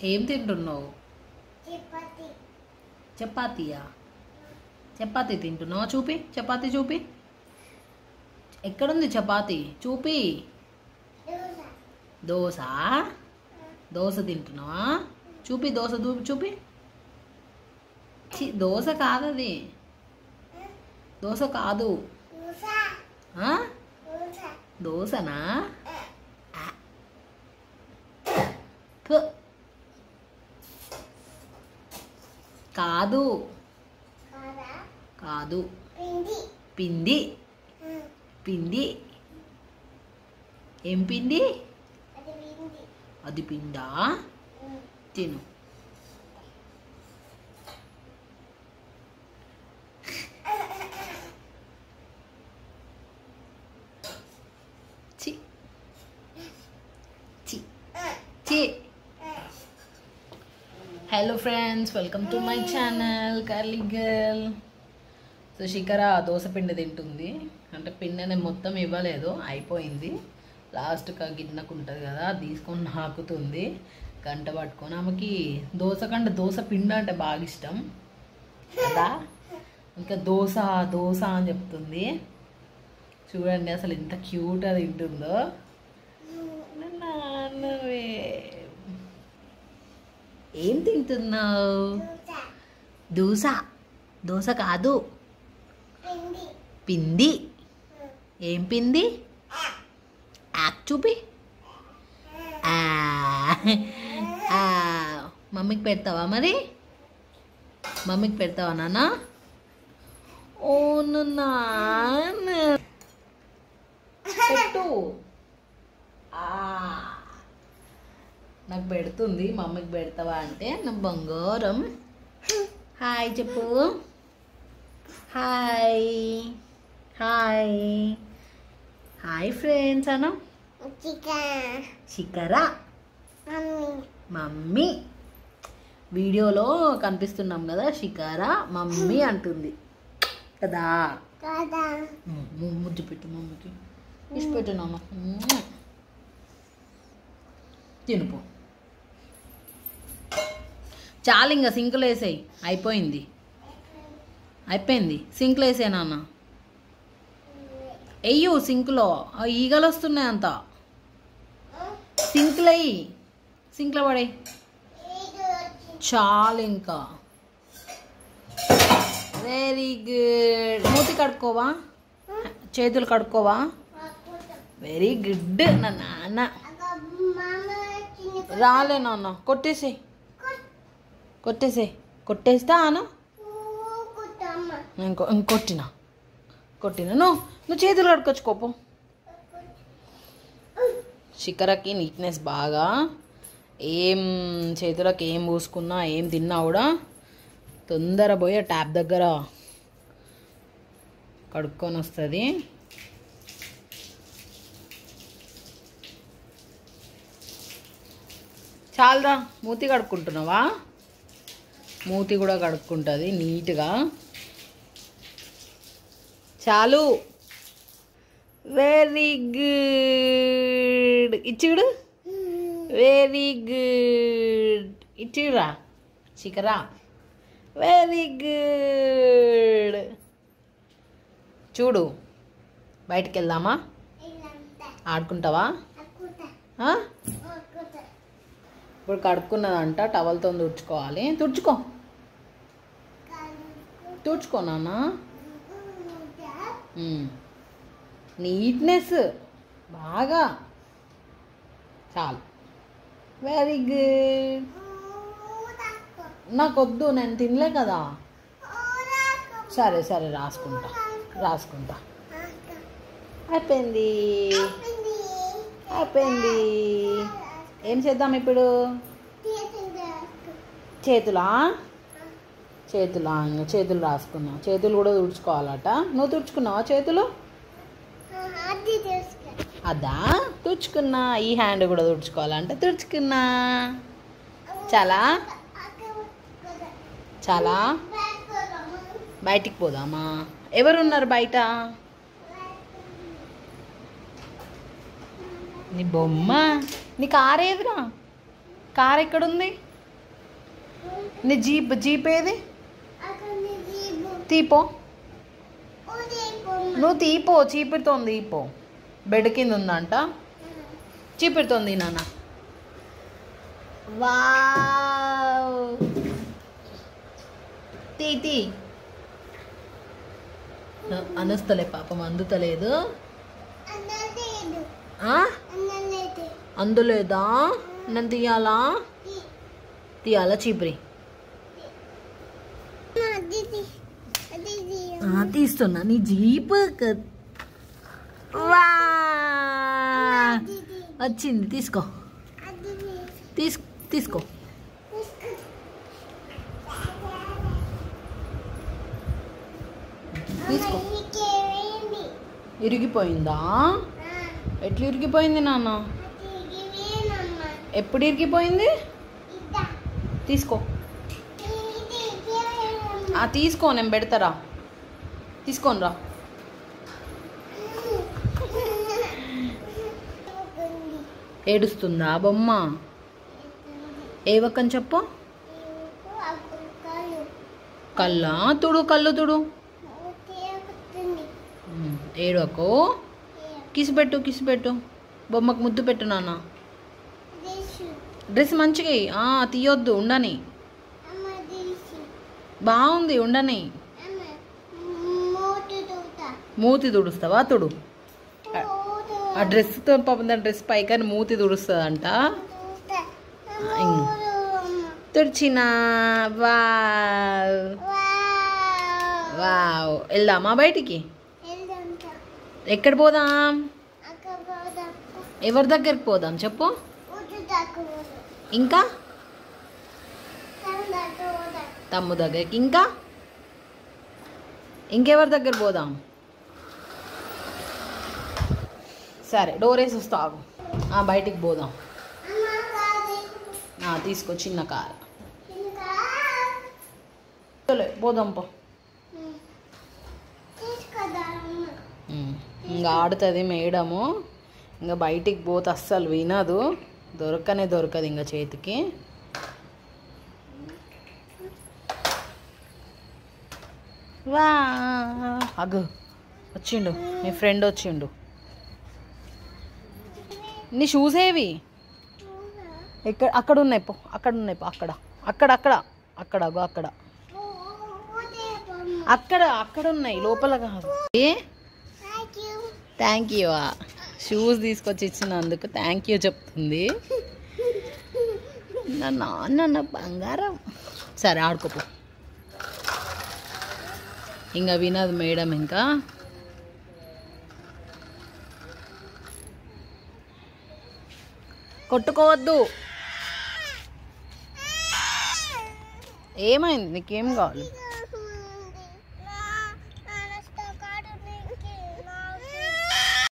ఏం తింటున్నావు చపాతి చపాతీయా చపాతీ తింటున్నావా చూపి చపాతీ చూపి ఎక్కడుంది చపాతీ చూపి దోశ దోశ దోశ తింటున్నావా చూపి దోశ దూ చూపి ఛీ, దోశ కాదది దోశ కాదు దోశ ఆ? దోశ దోశనా ఆ. ఫు. కాదు కాదా కాదు పిండి పిండి పిండి ఏం పిండి అది పిండి అది పిండా తిను చి చి చి hello friends welcome to my channel curly girl so Shikhara dosa పిండి తింటుంది అంటే పిండి అనేది మొత్తం ఇవ్వలేదు అయిపోయింది లాస్ట్కి ఆ గిన్నెకు ఉంటుంది కదా అది తీసుకొని నాకుతుంది గంట పట్టుకొని ఆమెకి దోశ కంటే దోశ పిండి అంటే బాగా ఇష్టం కదా ఇంకా దోశ దోశ అని చెప్తుంది చూడండి అసలు ఎంత క్యూట్గా తింటుందో నాన్నవే ఏం తింటున్నావు దోశ దోశ దోశ కాదు పిండి పిండి ఏం పిండి యాక్ చూపి ఆ. ఆ. మమ్మీకి పెడతావా మరి మమ్మీకి పెడతావా నాన్న ఓ నాన్న పెట్టు ఆ. నాకు పెడుతుంది మమ్మీకి పెడతావా అంటే నా బంగారం హాయ్ చెప్పు hi hi hi friends Anu chicken Shikhara mummy mummy వీడియోలో కనిపిస్తున్నాం కదా శిఖరా మమ్మీ అంటుంది కదా కాదా ము- ము- ముద్దు పెట్టు మమ్మీకి ఇష్ట పెట్టు నాన్న మ్మ్. తినుపో చాలు ఇంకా సింకులు వేసేయి అయిపోయింది అయిపోయింది సింకులు వేసే నాన్న వెయ్యు సింకులో ఆ ఈగలు వస్తున్నాయి అంత సింకులు అయ్యి సింక్లో పడే ఇది వచ్చి చాలు ఇంకా వెరీ గుడ్ మూతి కడుక్కోవా చేతులు కడుక్కోవా వెరీ గుడ్ నా నాన్న మామ చిన్న రాలే నాన్న కొట్టేసే కొట్టేసే కొట్టేస్తా అను కుట్టమ్మ ఇంకో ఇంకొట్టినా కొట్టినా నువ్వు నువ్వు చేతులు కడుక్కొచ్చుకోపో శిఖరకి నీట్నెస్ బాగా ఏం చేతులకు ఏం పూసుకున్నా ఏం తిన్నా కూడా తొందర పోయి ట్యాప్ దగ్గర కడుక్కొని వస్తుంది చాలరా మూతి కడుక్కుంటున్నావా మూతి కూడా కడుక్కుంటుంది నీట్గా చాలు వెరీ గుడ్ ఇచ్చిడు వెరీ గుడ్ ఇచ్చిరా చికరా వెరీ గుడ్ చూడు బయటికి వెళ్దామా ఇల్లంతా ఆడుకుంటావా అక్కుత ఆ? అక్కుత ఇప్పుడు కడుక్కున్నదంట టవల్తో తుడుచుకోవాలి తుడుచుకో తుడుచుకో నాన్న మ్మ్. నీట్నెస్ బాగా చాలు వెరీ గుడ్ నాకు వద్దు నేను తినలే కదా సరే సరే రాసుకుంటా రాసుకుంటా అయిపోయింది అయిపోయింది ఏం చేద్దాం ఇప్పుడు చేతులా చేతులా ఇంకా చేతులు రాసుకున్నాం చేతులు కూడా తుడుచుకోవాలట నువ్వు తుడుచుకున్నావా చేతులు అది తెలుసుకో అదా తుడుచుకున్నా ఈ హ్యాండ్ కూడా తుడుచుకోవాలంటే తుడుచుకున్నా చాలా చాలా బయటికి పోదామా ఎవరున్నారు బయట నీ బొమ్మ నీ కార్ ఏదిరా కార్ ఎక్కడుంది నీ జీప్ జీప్ ఏది అక్కడ జీబు తీపో ఓదే బొమ్మ నువ్వు తీపో చీపిరితోంది తీపో బెడ్ కింద ఉందంట చీపిరితోంది నాన్న వావ్ తీ తీ అనస్తలే పాపం అందుతలేదు అన్నలేదు ఆ? అన్నలేదు అందులేదా నన్ను తీయాలా తీయాలా చీపిరి అది తీ- అది తీ- ఆ, తీస్తున్నా నీ జీప్ క- వా అది తీ- వచ్చింది తీసుకో అది తీ. తీస్ తీసుకో తీసుకో ఇంకేమైంది? ఇరిగిపోయిందా ఆ, ఎట్లా ఇరిగిపోయింది నాన్న అది ఇవేనమ్మా. ఎప్పుడు ఇరిగిపోయింది ఇదా. తీసుకో ఇది ఇవేనమ్మా. ఆ తీసుకో నేను పెడతారా తీసుకోని రా ఉంది. ఏడుస్తుందా బొమ్మ ఏవకని చెప్పు ఇవ్వు అక్కలు. కళ్ళా తుడు కళ్ళు తుడు ఒకటి ఎక్కుతుంది. ఉమ్, ఏడవకు కిసి పెట్టు కిసి పెట్టు బొమ్మకు ముద్దు పెట్టు నాన్న దేశు. డ్రెస్ మంచిగా ఎయ్. ఆ తీయొద్దు ఉండని అమ్మ దేశు. బాగుంది ఉండని అమ్మ మోటు దూత. మూతి తుడుస్తావా తుడు మోటు ఆ డ్రెస్తో పాపం దాని డ్రెస్ పైకని మూతి తుడుస్తుందంట దూత. ఇంగ్. మోటు అమ్మ. తుడిచిన వావ్ వావ్. వావ్ వెళ్దామా బయటికి వెళ్దాంట. ఎక్కడ పోదాం అక్కడ పోదాం. ఎవరి దగ్గరికి పోదాం చెప్పు ఊటు దాకా పోదాం. ఇంకా తన దాకా పోదాం. తమ్ము దగ్గరికి ఇంకా ఇంకెవరి దగ్గర పోదాం సరే డోర్ వేసి వస్తావు ఆ, బయటికి పోదాం అమ్మ కాదు. ఆ, తీసుకో చిన్న కార్ ఇంకా చలో పోదాం పో ఉమ్. తీసుకుదా అమ్మ. ఉమ్, ఇంకా ఆడుతుంది మేడము ఇంకా బయటికి పోతే అస్సలు వినదు దొరకనే దొరకదు ఇంకా చేతికి వా అగు వచ్చిండు మీ ఫ్రెండ్ వచ్చిండు నీ షూస్ ఏవి ఎక్కడ అక్కడ ఉన్నాయి పో అక్కడ ఉన్నాయి పో అక్కడ అక్కడ అక్కడ అక్కడ అగో అక్కడ ఊటే బొమ్మ. అక్కడ అక్కడ ఉన్నాయి లోపల కాదు ఏ Thank you. Thank you shoes తీసుకొచ్చి ఇచ్చినందుకు థ్యాంక్ యూ చెప్తుంది నా నాన్న నా బంగారం సరే ఆడుకోపో ఇంకా వినదు మేడం ఇంకా కొట్టుకోవద్దు ఏమైంది నీకేం కావాలి